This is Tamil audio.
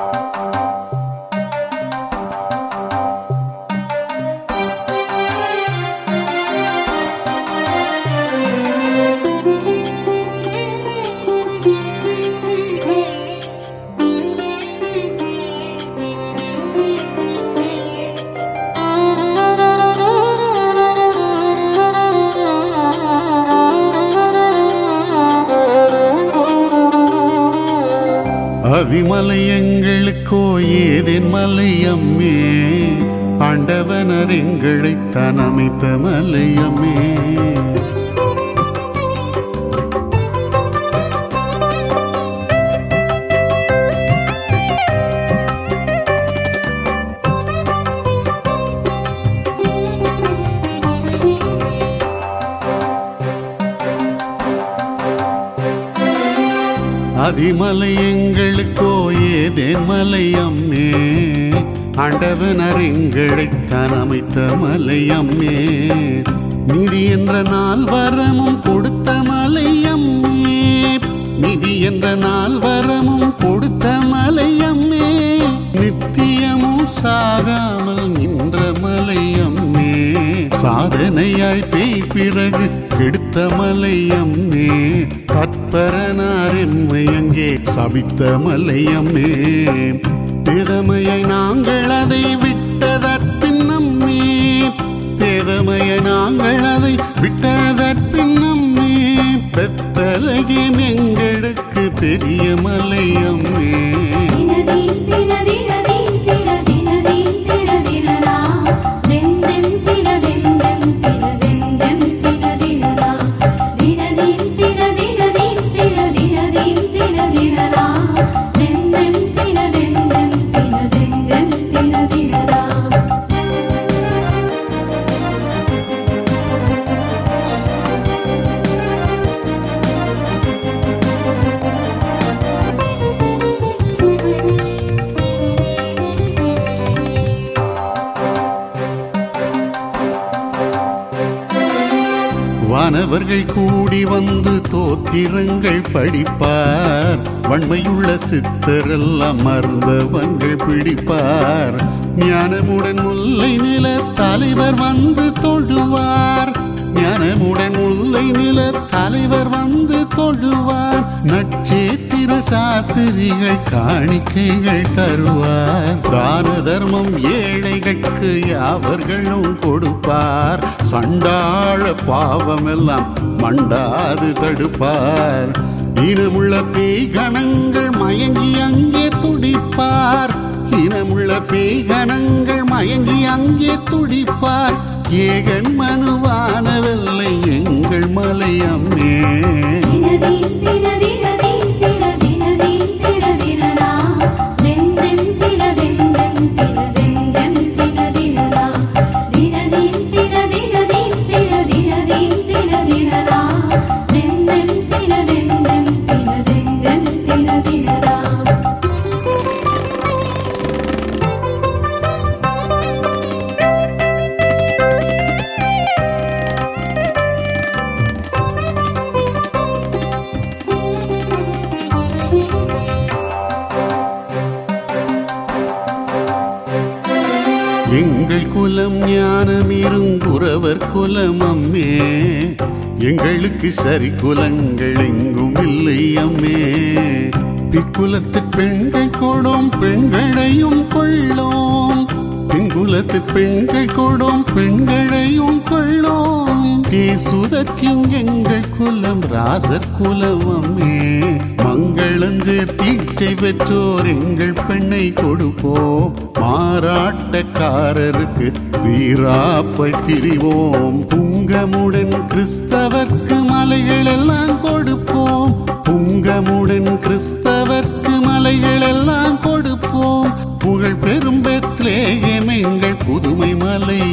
அதிமலை எங்களுக்கோ ஏதேன் மலையம்மே ஆண்டவனர் எங்களை தனமைத்த மலையம்மே அதிமலை எங்களுக்கோ ஏதேன் மலையம்மே ஆண்டவனர் எங்களை தனமைத்த மலையம்மே நிதி என்ற நாள் வரமும் கொடுத்த மலையம்மே நிதி என்ற நாள் வரமும் கொடுத்த மலையம்மே நித்தியமும் சாகாமல் நின்ற மலையம்மே சாதனையாய் பேய் பிறகு கெடுத்த மலையம்மே தற்பரனார் எம்மை அங்கே சபித்த மலையம்மே பேதமையை நாங்கள் அதை விட்டதற்பின்னம்மே பேதமையை நாங்கள் அதை விட்டதற்பின்னம்மே பெத்தலகியம் எங்களுக்கு பெரிய மலையம்மே தினதீம் தினதினதீம் தினதினதீம் தினதினதா தெந்தெம் தினதெந்தெம் தினதெந்தெம் தினதினதா தினதீம் தினதினதீம் தினதினதீம் தினதினதா தெந்தெம் தினதெந்தெம் தினதெந்தெம் தினதினதா வானவர்கள் கூடி வந்து தோத்திரங்கள் படிப்பார் வன்மையுள்ள சித்தரெல்லாம் மருந்தவங்கள் பிடிப்பார் ஞானமுடன் முல்லை நில தலைவர் வந்து தொழுவார் ஞானமுடன் முல்லை நில தலைவர் வந்து தொழுவார் நட்சத்திர சாஸ்திரிகள் காணிக்கைகள் தருவார் தான தர்மம் ஏழைகளுக்கு யாவர்களும் கொடுப்பார் சண்டாள பாவமெல்லாம் மண்டாது தடுப்பார் இனமுள்ள பேய் கணங்கள் மயங்கி அங்கே துடிப்பார் இனமுள்ள பேய் கணங்கள் மயங்கி அங்கே துடிப்பார் ஏகன் மனுவானவில்லை எங்கள் மலையம்மே தினதீம் தினதினதீம் தினதினதீம் தினதினதா தெந்தெம் தினதெந்தெம் தினதெந்தெம் தினதினதா தினதீம் தினதினதீம் தினதினதீம் தினதினதா தெந்தெம் தினதெந்தெம் தினதெந்தெம் தினதினதா எங்கள் குலம் ஞானம் இருங்குறவர் குலம் அம்மே எங்களுக்கு சரி குலங்கள் எங்கும் இல்லை அம்மே பிக்குலத்து பெண்கள் கொடும் பெண்களையும் கொள்ளோம் பின்குலத்து பெண்கள் கொடும் பெண்களையும் கொள்ளோம் பேசுதற்கும் எங்கள் குலம் ராசர் குலம் அம்மே மங்களஞ்சு தீட்சை பெற்றோர் எங்கள் பெண்ணை கொடுப்போம் மாறாட்டக்காரருக்கு வீராப்பை திரிவோம் புங்கமுடன் கிறிஸ்தவர்க்கு மலைகள் எல்லாம் கொடுப்போம் புங்கமுடன் கிறிஸ்தவர்க்கு மலைகள் எல்லாம் கொடுப்போம் புகழ் பெரும் பெத்லேயம் எங்கள் புதுமை மலை